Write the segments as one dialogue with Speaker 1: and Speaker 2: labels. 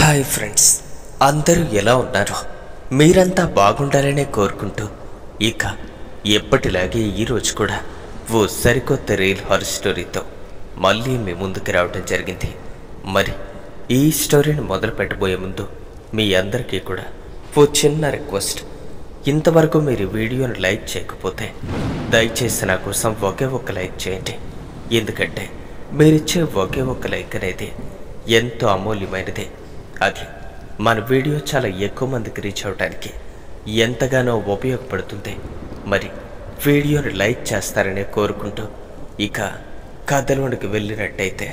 Speaker 1: hi friends అందరూ ఎలా ఉన్నారు మీరంతా బాగుండాలనే కోరుకుంటూ ఇక ఎప్పటిలాగే ఈరోజు కూడా ఓ సరికొత్త రీల్ హారర్ స్టోరీతో మళ్ళీ మీ ముందుకు రావడం జరిగింది మరి ఈ స్టోరీని మొదలు పెట్టబోయే ముందు మీ అందరికీ కూడా ఓ చిన్న రిక్వెస్ట్ ఇంతవరకు మీరు ఈ వీడియోని లైక్ చేయకపోతే దయచేసి నా కోసం ఒకే ఒక్క లైక్ చేయండి ఎందుకంటే మీరిచ్చే ఒకే ఒక్క లైక్ అనేది ఎంతో అమూల్యమైనది అది మన వీడియో చాలా ఎక్కువ మందికి రీచ్ అవడానికి ఎంతగానో ఉపయోగపడుతుంది మరి వీడియోని లైక్ చేస్తారనే కోరుకుంటూ ఇక కథలోనికి వెళ్ళినట్టయితే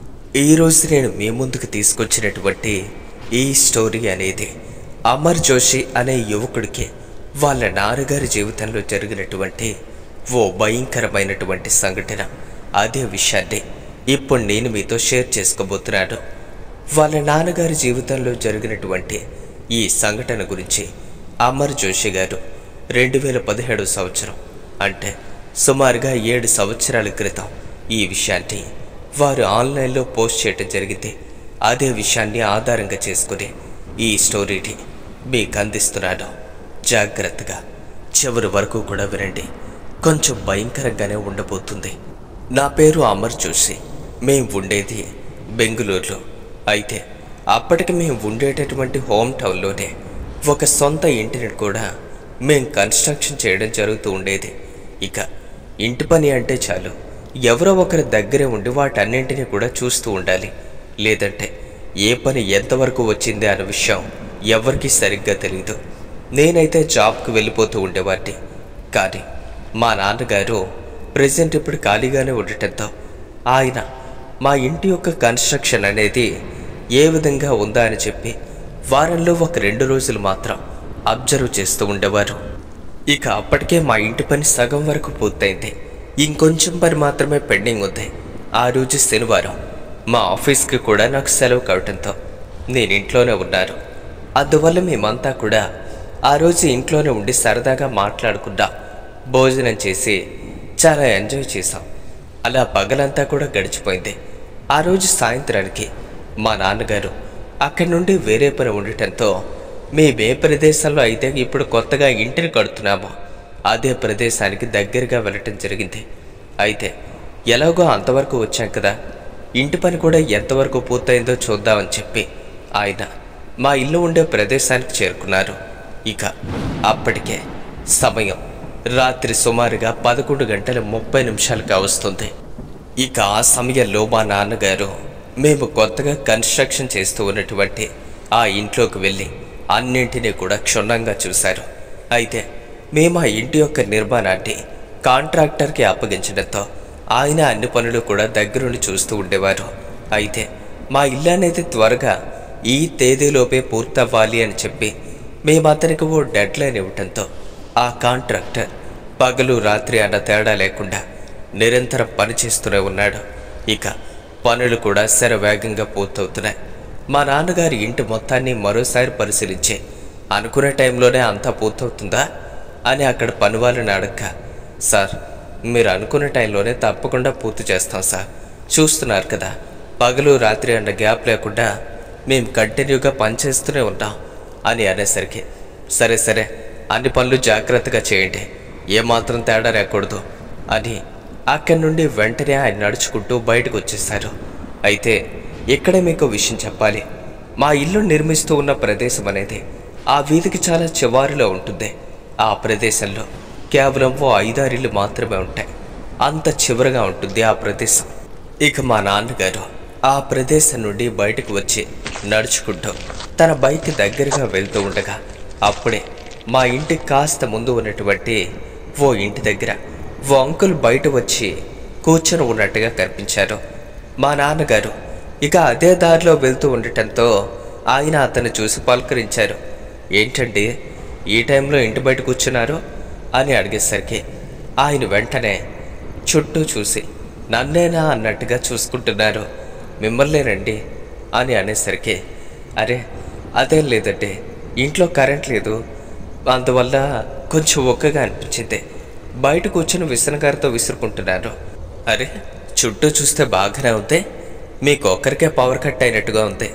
Speaker 1: ఈరోజు నేను మీ ముందుకు తీసుకొచ్చినటువంటి ఈ స్టోరీ అనేది అమర్ జోషి అనే యువకుడికి వాళ్ళ నాన్నగారి జీవితంలో జరిగినటువంటి ఓ భయంకరమైనటువంటి సంఘటన అదే విషయాన్ని ఇప్పుడు నేను మీతో షేర్ చేసుకోబోతున్నాను వాళ్ళ నాన్నగారి జీవితంలో జరిగినటువంటి ఈ సంఘటన గురించి అమర్ జోషి గారు రెండు వేల పదిహేడు సంవత్సరం అంటే సుమారుగా ఏడు సంవత్సరాల క్రితం ఈ విషయాన్ని వారు ఆన్లైన్లో పోస్ట్ చేయడం జరిగింది అదే విషయాన్ని ఆధారంగా చేసుకుని ఈ స్టోరీని మీకు అందిస్తున్నాను జాగ్రత్తగా చివరి వరకు కూడా వినండి కొంచెం భయంకరంగానే ఉండబోతుంది నా పేరు అమర్ జోషి మేం ఉండేది బెంగళూరులో అయితే అప్పటికి మేము ఉండేటటువంటి హోమ్ టౌన్లోనే ఒక సొంత ఇంటిని కూడా మేం కన్స్ట్రక్షన్ చేయడం జరుగుతూ ఉండేది ఇక ఇంటి పని అంటే చాలు ఎవరో ఒకరి దగ్గరే ఉండి వాటన్నింటినీ కూడా చూస్తూ ఉండాలి లేదంటే ఏ పని ఎంతవరకు వచ్చింది అన్న విషయం ఎవరికీ సరిగ్గా తెలియదు నేనైతే జాబ్కి వెళ్ళిపోతూ ఉండేవాడిని కానీ మా నాన్నగారు ప్రజెంట్ ఇప్పుడు ఖాళీగానే ఉండటంతో ఆయన మా ఇంటి యొక్క కన్స్ట్రక్షన్ అనేది ఏ విధంగా ఉందా అని చెప్పి వారంలో ఒక రెండు రోజులు మాత్రం అబ్జర్వ్ చేస్తూ ఉండేవారు ఇక అప్పటికే మా ఇంటి పని సగం వరకు పూర్తయింది ఇంకొంచెం పని మాత్రమే పెండింగ్ ఉంది ఆ రోజు శనివారం మా ఆఫీస్కి కూడా నాకు సెలవు కావటంతో నేను ఇంట్లోనే ఉన్నాను అందువల్ల మేమంతా కూడా ఆ రోజు ఇంట్లోనే ఉండి సరదాగా మాట్లాడుకుంటా భోజనం చేసి చాలా ఎంజాయ్ చేసాం అలా పగలంతా కూడా గడిచిపోయింది ఆ రోజు సాయంత్రానికి మా నాన్నగారు అక్కడి నుండి వేరే పని ఉండటంతో మేము ఏ ప్రదేశంలో అయితే ఇప్పుడు కొత్తగా ఇంటిని కడుతున్నామో అదే ప్రదేశానికి దగ్గరగా వెళ్ళటం జరిగింది అయితే ఎలాగో అంతవరకు వచ్చాం కదా ఇంటి పని కూడా ఎంతవరకు పూర్తయిందో చూద్దామని చెప్పి ఆయన మా ఇల్లు ఉండే ప్రదేశానికి చేరుకున్నారు ఇక అప్పటికే సమయం రాత్రి సుమారుగా పదకొండు గంటల ముప్పై నిమిషాలుగా వస్తుంది ఇక ఆ సమయంలో మా నాన్నగారు మేము కొత్తగా కన్స్ట్రక్షన్ చేస్తూ ఉన్నటువంటి ఆ ఇంట్లోకి వెళ్ళి అన్నింటినీ కూడా క్షుణ్ణంగా చూశారు అయితే మేము ఆ ఇంటి యొక్క నిర్మాణాన్ని కాంట్రాక్టర్కి అప్పగించడంతో ఆయన అన్ని పనులు కూడా దగ్గరుండి చూస్తూ ఉండేవారు అయితే మా ఇల్లు అనేది త్వరగా ఈ తేదీలోపే పూర్తవ్వాలి అని చెప్పి మేము అతనికి ఓ డెడ్ లైన్ ఇవ్వటంతో ఆ కాంట్రాక్టర్ పగలు రాత్రి అన్న తేడా లేకుండా నిరంతరం పనిచేస్తూనే ఉన్నాడు ఇక పనులు కూడా శరవేగంగా పూర్తవుతున్నాయి మా నాన్నగారి ఇంటి మొత్తాన్ని మరోసారి పరిశీలించి అనుకునే టైంలోనే అంతా పూర్తవుతుందా అని అక్కడ పని వాళ్ళని అడగగా సార్ మీరు అనుకున్న టైంలోనే తప్పకుండా పూర్తి చేస్తాం సార్ చూస్తున్నారు కదా పగలు రాత్రి అన్న గ్యాప్ లేకుండా మేము కంటిన్యూగా పనిచేస్తూనే ఉంటాం అని అనేసరికి సరే సరే అన్ని పనులు జాగ్రత్తగా చేయండి ఏమాత్రం తేడా రాకూడదు అని అక్కడి నుండి వెంటనే ఆయన నడుచుకుంటూ బయటకు వచ్చేశారు అయితే ఇక్కడే మీకు విషయం చెప్పాలి మా ఇల్లు నిర్మిస్తూ ఉన్న ప్రదేశం అనేది ఆ వీధికి చాలా చివారిలో ఉంటుంది ఆ ప్రదేశంలో కేవలం ఓ ఐదారిల్లు మాత్రమే ఉంటాయి అంత చివరగా ఉంటుంది ఆ ప్రదేశం ఇక మా నాన్నగారు ఆ ప్రదేశం నుండి బయటకు వచ్చి నడుచుకుంటూ తన బైక్ దగ్గరగా వెళ్తూ ఉండగా అప్పుడే మా ఇంటికి కాస్త ముందు ఉన్నటువంటి ఓ ఇంటి దగ్గర ఓ అంకుల్ బయట వచ్చి కూర్చొని ఉన్నట్టుగా కనిపించారు మా నాన్నగారు ఇక అదే దారిలో వెళ్తూ ఉండటంతో ఆయన అతను చూసి పలకరించారు ఏంటండి ఈ టైంలో ఇంటి బయట కూర్చున్నారు అని అడిగేసరికి ఆయన వెంటనే చుట్టూ చూసి నన్నేనా అన్నట్టుగా చూసుకుంటున్నారు మిమ్మల్నేనండి అని అనేసరికి అరే అదేం లేదండి ఇంట్లో కరెంట్ లేదు అందువల్ల కొంచెం ఒక్కగా అనిపించింది బయట కూర్చొని విసనగారితో విసురుకుంటున్నారు అరే చుట్టూ చూస్తే బాగానే ఉంది మీకు ఒక్కరికే పవర్ కట్ అయినట్టుగా ఉంది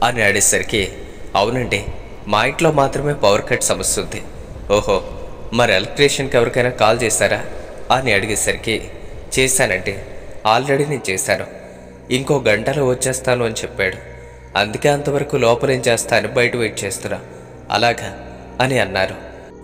Speaker 1: అని అడిగేసరికి అవునండి మా ఇంట్లో మాత్రమే పవర్ కట్ సమస్య ఉంది ఓహో మరి ఎలక్ట్రీషియన్కి ఎవరికైనా కాల్ చేశారా అని అడిగేసరికి చేశానండి ఆల్రెడీ నేను చేశాను ఇంకో గంటలో వచ్చేస్తాను అని చెప్పాడు అందుకే అంతవరకు లోపలేం చేస్తాను బయట వెయిట్ చేస్తున్నా అలాగా అని అన్నారు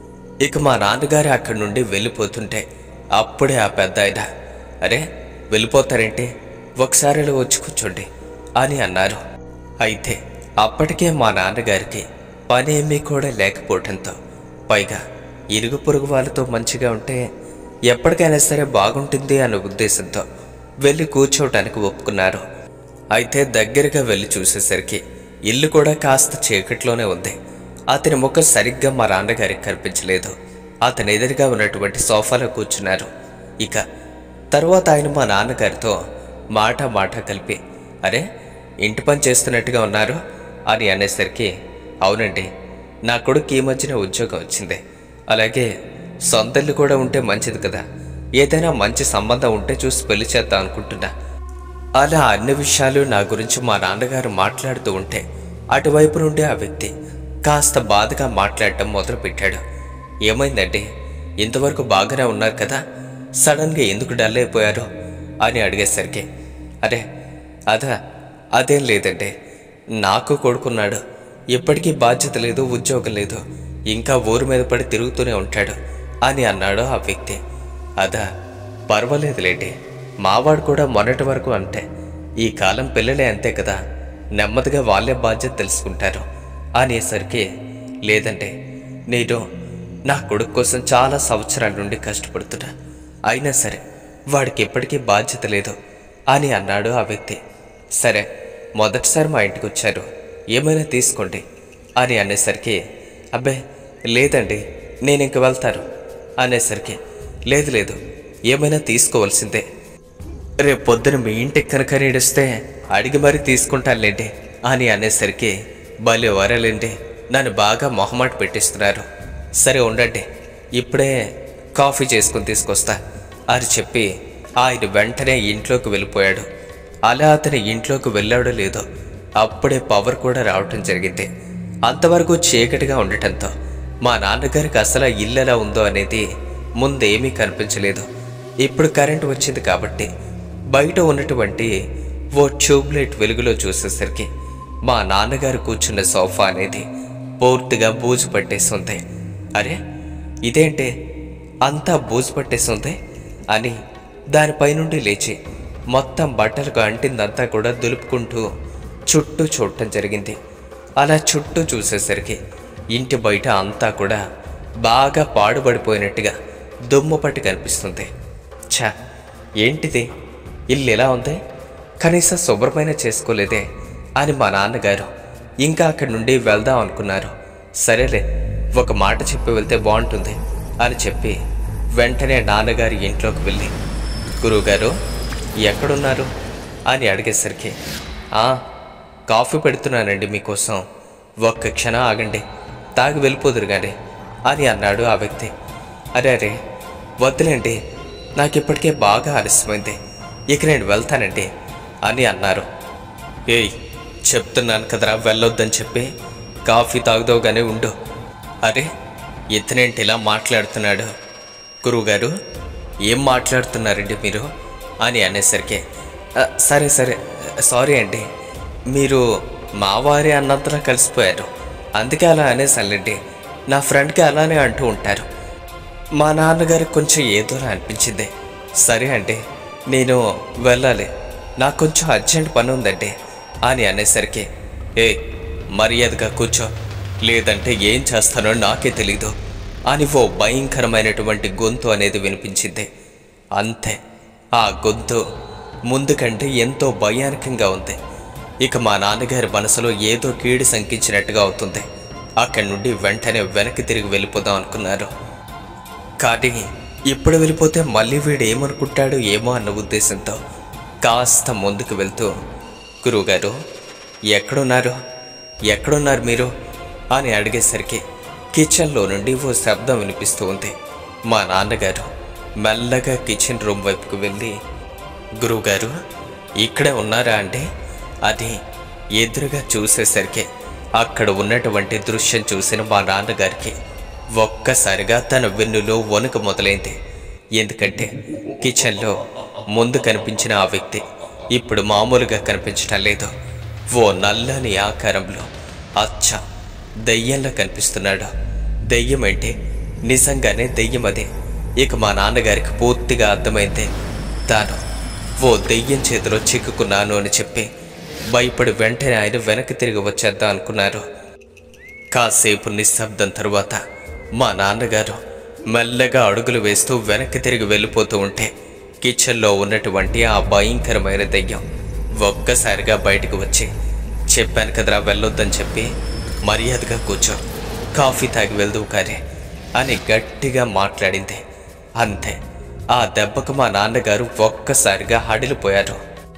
Speaker 1: ఇక మా నాన్నగారు అక్కడి నుండి వెళ్ళిపోతుంటే అప్పుడే ఆ పెద్ద ఆయన అరే వెళ్ళిపోతారేంటి ఒకసారి ఇలా వచ్చి కూర్చోండి అని అన్నారు అయితే అప్పటికే మా నాన్నగారికి పని ఏమీ కూడా లేకపోవడంతో పైగా ఇరుగు పొరుగు వాళ్ళతో మంచిగా ఉంటే ఎప్పటికైనా సరే బాగుంటుంది అనే ఉద్దేశంతో వెళ్ళి కూర్చోవడానికి ఒప్పుకున్నారు అయితే దగ్గరగా వెళ్ళి చూసేసరికి ఇల్లు కూడా కాస్త చీకట్లోనే ఉంది అతని ముఖం సరిగ్గా మా నాన్నగారికి కనిపించలేదు అతని ఎదురుగా ఉన్నటువంటి సోఫాలో కూర్చున్నారు ఇక తర్వాత ఆయన మా నాన్నగారితో మాట మాట కలిపి అరే ఇంటి పని చేస్తున్నట్టుగా ఉన్నారు అని అనేసరికి అవునండి నా కొడుకు ఈ మధ్యన ఉద్యోగం వచ్చింది అలాగే సొంత ఇల్లు కూడా ఉంటే మంచిది కదా ఏదైనా మంచి సంబంధం ఉంటే చూసి పెళ్లి చేద్దాం అనుకుంటున్నా అలా అన్ని విషయాలు నా గురించి మా నాన్నగారు మాట్లాడుతూ ఉంటే అటువైపు నుండి ఆ వ్యక్తి కాస్త బాధగా మాట్లాడటం మొదలుపెట్టాడు ఏమైందండి ఇంతవరకు బాగానే ఉన్నారు కదా సడన్గా ఎందుకు డల్ అయిపోయారు అని అడిగేసరికి అరే అదా అదేం లేదండి నాకు కొడుకున్నాడు ఇప్పటికీ బాధ్యత లేదు ఉద్యోగం లేదు ఇంకా ఊరి మీద పడి తిరుగుతూనే ఉంటాడు అని అన్నాడు ఆ వ్యక్తి అదా పర్వాలేదులేండి మావాడు కూడా మొన్నటి వరకు అంతే ఈ కాలం పిల్లలే అంతే కదా నెమ్మదిగా వాళ్ళే బాధ్యత తెలుసుకుంటారు అనేసరికి లేదంటే నేను నా కొడుకు కోసం చాలా సంవత్సరాల నుండి కష్టపడుతున్నా అయినా సరే వాడికి ఎప్పటికీ బాధ్యత లేదు అని అన్నాడు ఆ వ్యక్తి సరే మొదటిసారి మా ఇంటికి వచ్చారు ఏమైనా తీసుకోండి అని అనేసరికి అబ్బే లేదండి నేను ఇంక వెళ్తాను అనేసరికి లేదు లేదు ఏమైనా తీసుకోవాల్సిందే రేపు పొద్దున మీ ఇంటికి కనుక నేడిస్తే అడిగి మరీ తీసుకుంటానులేండి అని అనేసరికి భలే వరలేండి నన్ను బాగా మొహమాట పెట్టిస్తున్నారు సరే ఉండండి ఇప్పుడే కాఫీ చేసుకుని తీసుకొస్తా అని చెప్పి ఆయన వెంటనే ఇంట్లోకి వెళ్ళిపోయాడు అలా అతని ఇంట్లోకి వెళ్ళాడో లేదో అప్పుడే పవర్ కూడా రావటం జరిగింది అంతవరకు చీకటిగా ఉండటంతో మా నాన్నగారికి అసలు ఆ ఇల్లు ఎలా ఉందో అనేది ముందేమీ కనిపించలేదు ఇప్పుడు కరెంట్ వచ్చింది కాబట్టి బయట ఉన్నటువంటి ఓ ట్యూబ్లైట్ వెలుగులో చూసేసరికి మా నాన్నగారు కూర్చున్న సోఫా అనేది పూర్తిగా బూజు పట్టేసి ఉంది అరే ఇదేంటి అంతా బూజు పట్టేసి ఉంది అని దానిపై నుండి లేచి మొత్తం బట్టలకు అంటిందంతా కూడా దులుపుకుంటూ చుట్టూ చూడటం జరిగింది అలా చుట్టూ చూసేసరికి ఇంటి బయట అంతా కూడా బాగా పాడుపడిపోయినట్టుగా దుమ్ము పట్టి కనిపిస్తుంది ఛా ఏంటిది ఇల్లు ఎలా ఉంది కనీసం శుభ్రమైన చేసుకోలేదే అని మా నాన్నగారు ఇంకా అక్కడి నుండి వెళ్దాం అనుకున్నారు సరేలే ఒక మాట చెప్పి వెళ్తే బాగుంటుంది అని చెప్పి వెంటనే నాన్నగారి ఇంట్లోకి వెళ్ళి గురువుగారు ఎక్కడున్నారు అని అడిగేసరికి "ఆ, కాఫీ పెడుతున్నానండి మీకోసం ఒక్క క్షణం ఆగండి తాగి వెళ్ళిపోదురు కానీ అని అన్నాడు ఆ వ్యక్తి అరే అరే వద్దులేండి నాకు ఇప్పటికే బాగా ఆలస్యమైంది ఇక నేను వెళ్తానండి అని అన్నారు ఏయ్ చెప్తున్నాను కదరా వెళ్ళొద్దని చెప్పి కాఫీ తాగుదావుగానే ఉండు అరే ఇతనేంటి ఇలా మాట్లాడుతున్నాడు గురువుగారు ఏం మాట్లాడుతున్నారండి మీరు అని అనేసరికి "ఆ, సరే సరే సారీ అండి మీరు మా వారి అన్నంతలా కలిసిపోయారు అందుకే అలా అనేసాలండి నా ఫ్రెండ్కి అలానే అంటూ ఉంటారు మా నాన్నగారికి కొంచెం ఏదోలా అనిపించింది సరే అండి నేను వెళ్ళాలి నాకు కొంచెం అర్జెంట్ పని ఉందండి అని అనేసరికి ఏ మర్యాదగా కూర్చో లేదంటే ఏం చేస్తానో నాకే తెలీదు అని ఓ భయంకరమైనటువంటి గొంతు అనేది వినిపించింది అంతే ఆ గొంతు ముందు కంటే ఎంతో భయానకంగా ఉంది ఇక మా నాన్నగారి మనసులో ఏదో కీడు శంకించినట్టుగా అవుతుంది అక్కడి నుండి వెంటనే వెనక్కి తిరిగి వెళ్ళిపోదాం అనుకున్నారు కానీ ఇప్పుడు వెళ్ళిపోతే మళ్ళీ వీడు ఏమనుకుంటాడు ఏమో అన్న ఉద్దేశంతో కాస్త ముందుకు వెళ్తూ గురువుగారు ఎక్కడున్నారు ఎక్కడున్నారు మీరు అని అడిగేసరికి కిచెన్లో నుండి ఓ శబ్దం వినిపిస్తూ ఉంది మా నాన్నగారు మెల్లగా కిచెన్ రూమ్ వైపుకు వెళ్ళి గురువుగారు ఇక్కడే ఉన్నారా అంటే అది ఎదురుగా చూసేసరికి అక్కడ ఉన్నటువంటి దృశ్యం చూసిన మా నాన్నగారికి ఒక్కసారిగా తన వెన్నులో వణుకు మొదలైంది ఎందుకంటే కిచెన్లో ముందు కనిపించిన ఆ వ్యక్తి ఇప్పుడు మామూలుగా కనిపించటం లేదు ఓ నల్లని ఆకారంలో అచ్చ దెయ్యంలా కనిపిస్తున్నాడు దెయ్యం అంటే నిజంగానే దెయ్యం అదే ఇక మా నాన్నగారికి పూర్తిగా అర్థమైంది తాను ఓ దెయ్యం చేతిలో చిక్కుకున్నాను అని చెప్పి భయపడి వెంటనే ఆయన వెనక్కి తిరిగి వచ్చేద్దాం అనుకున్నారు కాసేపు నిశ్శబ్దం తరువాత మా నాన్నగారు మెల్లగా అడుగులు వేస్తూ వెనక్కి తిరిగి వెళ్ళిపోతూ ఉంటే కిచెన్లో ఉన్నటువంటి ఆ భయంకరమైన దెయ్యం ఒక్కసారిగా బయటకు వచ్చి చెప్పాను కదరా వెళ్ళొద్దని చెప్పి మర్యాదగా కూర్చో కాఫీ తాగి వెళ్దువు కానీ అని గట్టిగా మాట్లాడింది అంతే ఆ దెబ్బకు మా నాన్నగారు ఒక్కసారిగా హడిలిపోయారు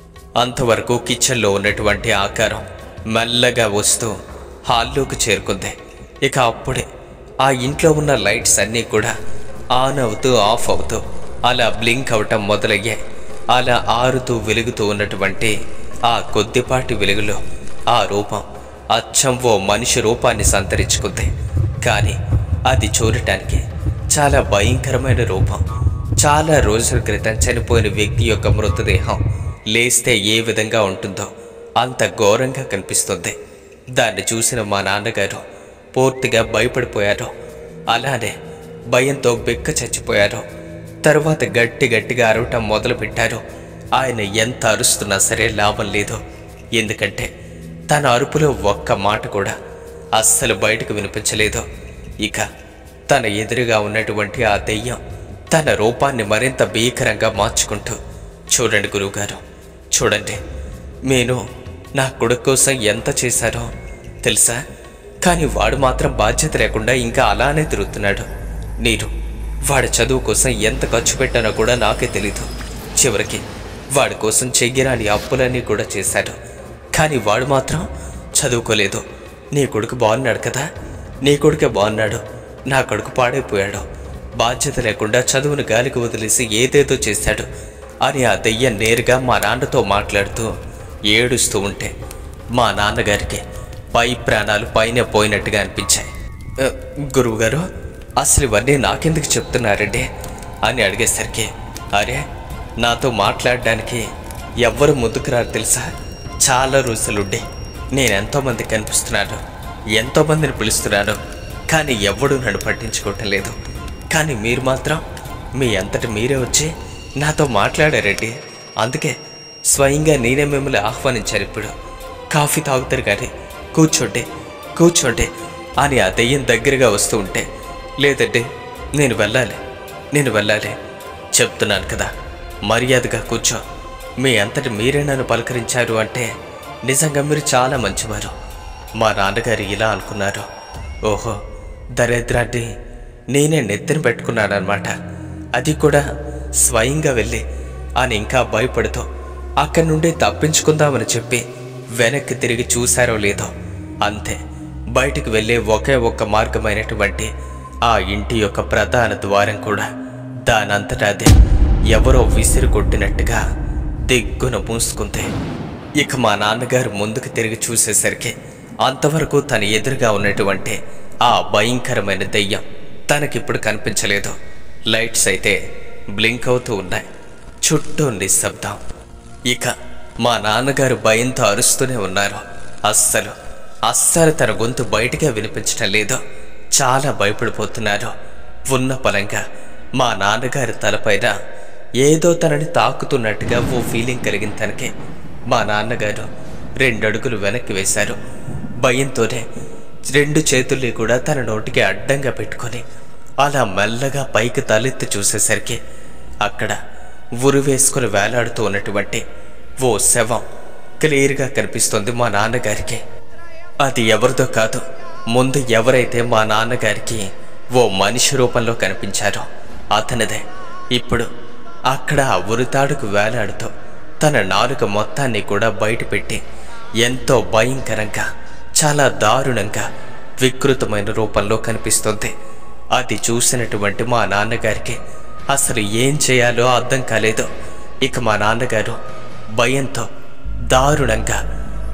Speaker 1: అంతవరకు కిచెన్లో ఉన్నటువంటి ఆకారం మెల్లగా వస్తూ హాల్లోకి చేరుకుంది ఇక అప్పుడే ఆ ఇంట్లో ఉన్న లైట్స్ అన్నీ కూడా ఆన్ అవుతూ ఆఫ్ అవుతూ అలా బ్లింక్ అవటం మొదలయ్యాయి అలా ఆరుతూ వెలుగుతూ ఉన్నటువంటి ఆ కొద్దిపాటి వెలుగులో ఆ రూపం అచ్చం ఓ మనిషి రూపాన్ని సంతరించుకుంది కానీ అది చూడటానికి చాలా భయంకరమైన రూపం చాలా రోజుల క్రితం చనిపోయిన వ్యక్తి యొక్క మృతదేహం లేస్తే ఏ విధంగా ఉంటుందో అంత ఘోరంగా కనిపిస్తుంది దాన్ని చూసిన మా నాన్నగారు పూర్తిగా భయపడిపోయారు అలానే భయంతో బెక్క చచ్చిపోయారు తరువాత గట్టి గట్టిగా అరవటం మొదలుపెట్టారు ఆయన ఎంత అరుస్తున్నా సరే లాభం లేదు ఎందుకంటే తన అరుపులో ఒక్క మాట కూడా అస్సలు బయటకు వినిపించలేదు ఇక తన ఎదురుగా ఉన్నటువంటి ఆ దెయ్యం తన రూపాన్ని మరింత భీకరంగా మార్చుకుంటూ చూడండి గురువుగారు చూడండి నేను నా కొడుకు కోసం ఎంత చేశారో తెలుసా కానీ వాడు మాత్రం బాధ్యత లేకుండా ఇంకా అలానే తిరుగుతున్నాడు నేను వాడి చదువు కోసం ఎంత ఖర్చు పెట్టానో కూడా నాకే తెలీదు చివరికి వాడి కోసం చెయ్యరాని అప్పులన్నీ కూడా చేశాడు కానీ వాడు మాత్రం చదువుకోలేదు నీ కొడుకు బాగున్నాడు కదా నీ కొడుకే బాగున్నాడు నా కొడుకు పాడైపోయాడు బాధ్యత లేకుండా చదువును గాలికి వదిలేసి ఏదేదో చేశాడు అని ఆ దెయ్యం నేరుగా మా నాన్నతో మాట్లాడుతూ ఏడుస్తూ ఉంటే మా నాన్నగారికి పై ప్రాణాలు పైన పోయినట్టుగా అనిపించాయి "అ, గురువుగారు అసలు ఇవన్నీ నాకెందుకు చెప్తున్నారండి అని అడిగేసరికి అరే నాతో మాట్లాడడానికి ఎవ్వరు ముందుకు రారు తెలుసా చాలా రోజులుండి నేను ఎంతోమంది కనిపిస్తున్నాను ఎంతోమందిని పిలుస్తున్నాను కానీ ఎవడూ నన్ను పట్టించుకోవటం లేదు కానీ మీరు మాత్రం మీ అంతటి మీరే వచ్చి నాతో మాట్లాడారండి అందుకే స్వయంగా నేనే మిమ్మల్ని ఆహ్వానించాను ఇప్పుడు కాఫీ తాగుతారు కానీ కూర్చోండి కూర్చోండి అని ఆ దెయ్యం దగ్గరగా వస్తూ ఉంటే లేదండి నేను వెళ్ళాలి నేను వెళ్ళాలి చెప్తున్నాను కదా మర్యాదగా కూర్చో మీ అంతటి మీరే నన్ను పలకరించారు అంటే నిజంగా మీరు చాలా మంచివారు మా నాన్నగారు ఇలా అనుకున్నారు ఓహో దరిద్రాన్ని నేనే నెత్తిన పెట్టుకున్నానమాట అది కూడా స్వయంగా వెళ్ళి అని ఇంకా భయపడుతూ అక్కడి నుండి తప్పించుకుందామని చెప్పి వెనక్కి తిరిగి చూశారో లేదో అంతే బయటికి వెళ్ళే ఒకే ఒక్క మార్గమైనటువంటి ఆ ఇంటి యొక్క ప్రధాన ద్వారం కూడా దానంతటా అదే ఎవరో విసిరి కొట్టినట్టుగా దిగ్గున మూసుకుంది ఇక మా నాన్నగారు ముందుకు తిరిగి చూసేసరికి అంతవరకు తన ఎదురుగా ఉన్నటువంటి ఆ భయంకరమైన దెయ్యం తనకిప్పుడు కనిపించలేదు లైట్స్ అయితే బ్లింక్ అవుతూ ఉన్నాయి చుట్టూ నిశ్శబ్దం ఇక మా నాన్నగారు భయంతో అరుస్తూనే ఉన్నారు అస్సలు అస్సలు తన గొంతు బయటగా వినిపించటం లేదు చాలా భయపడిపోతున్నారు ఉన్న పలంగా మా నాన్నగారి తలపైన ఏదో తనని తాకుతున్నట్టుగా ఓ ఫీలింగ్ కలిగింది తనకి మా నాన్నగారు రెండు అడుగులు వెనక్కి వేశారు భయంతోనే రెండు చేతుల్ని కూడా తన నోటికి అడ్డంగా పెట్టుకొని అలా మెల్లగా పైకి తలెత్తి చూసేసరికి అక్కడ ఉరి వేసుకుని వేలాడుతూ ఉన్నటువంటి ఓ శవం క్లియర్గా కనిపిస్తుంది మా నాన్నగారికి అది ఎవరిదో కాదు ముందు ఎవరైతే మా నాన్నగారికి ఓ మనిషి రూపంలో కనిపించారో అతనిదే ఇప్పుడు అక్కడ ఆ ఉరితాడుకు వేలాడుతూ తన నాలుక మొత్తాన్ని కూడా బయటపెట్టి ఎంతో భయంకరంగా చాలా దారుణంగా వికృతమైన రూపంలో కనిపిస్తుంది అది చూసినటువంటి మా నాన్నగారికి అసలు ఏం చేయాలో అర్థం కాలేదు ఇక మా నాన్నగారు భయంతో దారుణంగా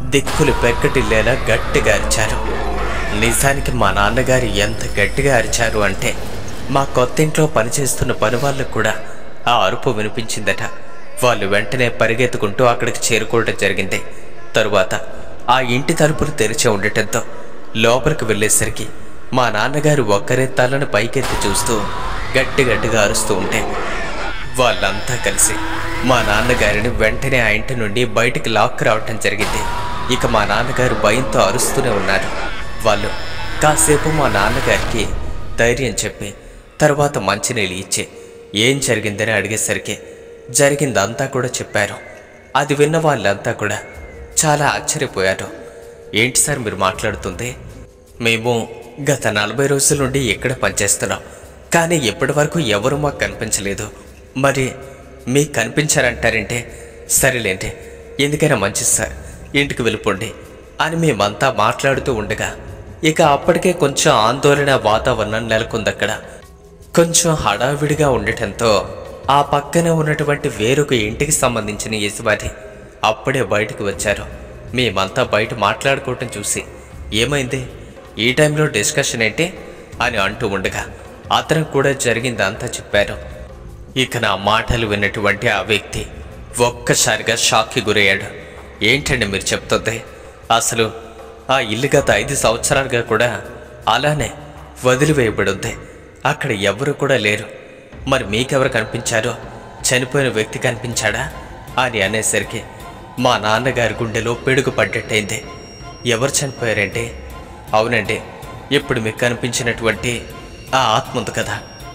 Speaker 1: దిక్కులు పెక్కటిల్లేలా గట్టిగా అరిచారు నిజానికి మా నాన్నగారు ఎంత గట్టిగా అరిచారు అంటే మా కొత్తింట్లో పనిచేస్తున్న పని వాళ్ళకు కూడా ఆ అరుపు వినిపించిందట వాళ్ళు వెంటనే పరిగెత్తుకుంటూ అక్కడికి చేరుకోవడం జరిగింది తరువాత ఆ ఇంటి తలుపులు తెరిచి ఉండటంతో లోపలికి వెళ్ళేసరికి మా నాన్నగారు ఒక్కరే తలను పైకెత్తి చూస్తూ గట్టి గట్టిగా అరుస్తూ ఉంటే వాళ్ళంతా కలిసి మా నాన్నగారిని వెంటనే ఆ ఇంటి నుండి బయటికి లాక్కు రావటం జరిగింది ఇక మా నాన్నగారు భయంతో అరుస్తూనే ఉన్నారు వాళ్ళు కాసేపు మా నాన్నగారికి ధైర్యం చెప్పి తర్వాత మంచినీళ్ళు ఇచ్చి ఏం జరిగిందని అడిగేసరికి జరిగిందంతా కూడా చెప్పారు అది విన్న వాళ్ళంతా కూడా చాలా ఆశ్చర్యపోయారు ఏంటి సార్ మీరు మాట్లాడుతుంది మేము గత నలభై రోజుల నుండి ఇక్కడ పనిచేస్తున్నాం కానీ ఇప్పటి వరకు ఎవరు మాకు కనిపించలేదు మరి మీకు కనిపించారంటారంటే సరేలేండి ఎందుకైనా మంచిది సార్ ఇంటికి వెళ్ళిపోండి అని మేమంతా మాట్లాడుతూ ఉండగా ఇక అప్పటికే కొంచెం ఆందోళన వాతావరణం నెలకొందక్కడ కొంచెం హడావిడిగా ఉండటంతో ఆ పక్కనే ఉన్నటువంటి వేరొక ఇంటికి సంబంధించిన యజమాని అప్పుడే బయటకు వచ్చారు మేమంతా బయట మాట్లాడుకోవటం చూసి ఏమైంది ఈ టైంలో డిస్కషన్ ఏంటి అని అంటూ ఉండగా అతను కూడా జరిగిందంతా చెప్పారు ఇక నా మాటలు విన్నటువంటి ఆ వ్యక్తి ఒక్కసారిగా షాక్కి గురయ్యాడు ఏంటండి మీరు చెప్తుంది అసలు ఆ ఇల్లు గత ఐదు సంవత్సరాలుగా కూడా అలానే వదిలివేయబడి ఉంది అక్కడ ఎవరు కూడా లేరు మరి మీకెవరు కనిపించారో చనిపోయిన వ్యక్తి కనిపించాడా అని అనేసరికి మా నాన్నగారి గుండెలో పిడుగు పడ్డట్టయింది ఎవరు చనిపోయారంటే అవునండి ఇప్పుడు మీకు కనిపించినటువంటి ఆ ఆత్మ ఉంది కదా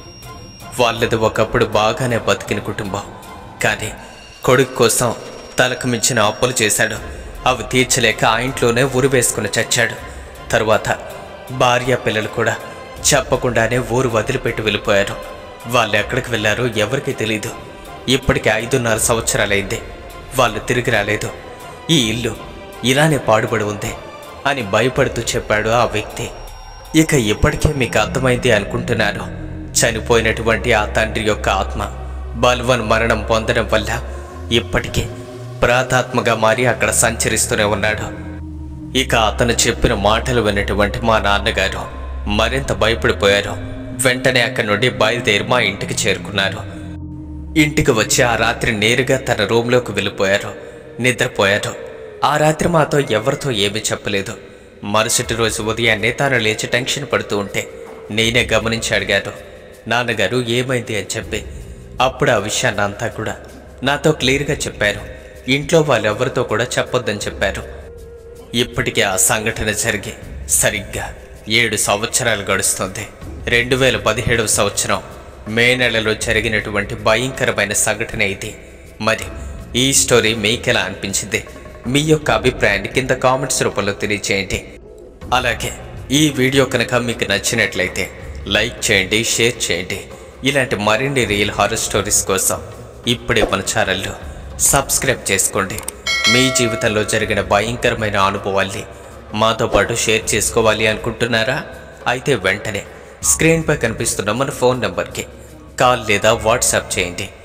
Speaker 1: వాళ్ళది ఒకప్పుడు బాగానే బతికిన కుటుంబం కానీ కొడుకు కోసం తలకు మించిన అప్పులు చేశాడు అవి తీర్చలేక ఆ ఇంట్లోనే ఊరు వేసుకుని చచ్చాడు తరువాత భార్య పిల్లలు కూడా చెప్పకుండానే ఊరు వదిలిపెట్టి వెళ్ళిపోయారు వాళ్ళు ఎక్కడికి వెళ్ళారో ఎవరికీ తెలియదు ఇప్పటికి ఐదున్నర సంవత్సరాలైంది వాళ్ళు తిరిగి రాలేదు ఈ ఇల్లు ఇలానే పాడుపడి ఉంది అని భయపడుతూ చెప్పాడు ఆ వ్యక్తి ఇక ఇప్పటికే మీకు అర్థమైంది అనుకుంటున్నాను చనిపోయినటువంటి ఆ తండ్రి యొక్క ఆత్మ బల్వన్ మరణం పొందడం వల్ల ఇప్పటికీ ప్రాతాత్మగా మారి అక్కడ సంచరిస్తూనే ఉన్నాడు ఇక అతను చెప్పిన మాటలు విన్నటువంటి మా నాన్నగారు మరింత భయపడిపోయారు వెంటనే అక్కడి నుండి బయలుదేరి మా ఇంటికి చేరుకున్నారు ఇంటికి వచ్చి ఆ రాత్రి నేరుగా తన రూమ్లోకి వెళ్ళిపోయారు నిద్రపోయారు ఆ రాత్రి మాతో ఎవరితో ఏమీ చెప్పలేదు మరుసటి రోజు ఉదయాన్నే తాను లేచి టెన్షన్ పడుతూ ఉంటే నేనే గమనించి అడిగాను నాన్నగారు ఏమైంది అని చెప్పి అప్పుడు ఆ విషయాన్ని అంతా కూడా నాతో క్లియర్గా చెప్పారు ఇంట్లో వాళ్ళెవరితో కూడా చెప్పొద్దని చెప్పారు ఇప్పటికే ఆ సంఘటన జరిగి సరిగ్గా ఏడు సంవత్సరాలు గడుస్తుంది రెండు వేల పదిహేడవ సంవత్సరం మే నెలలో జరిగినటువంటి భయంకరమైన సంఘటన ఇది మరి ఈ స్టోరీ మీకెలా అనిపించింది మీ యొక్క అభిప్రాయాన్ని కింద కామెంట్స్ రూపంలో తెలియచేయండి అలాగే ఈ వీడియో కనుక మీకు నచ్చినట్లయితే లైక్ చేయండి షేర్ చేయండి ఇలాంటి మరిన్ని రియల్ హారర్ స్టోరీస్ కోసం ఇప్పుడే మన ఛానల్లో సబ్స్క్రైబ్ చేసుకోండి మీ జీవితంలో జరిగిన భయంకరమైన అనుభవాల్ని మాతో పాటు షేర్ చేసుకోవాలి అనుకుంటున్నారా అయితే వెంటనే స్క్రీన్పై కనిపిస్తున్న మన ఫోన్ నెంబర్కి కాల్ లేదా వాట్సాప్ చేయండి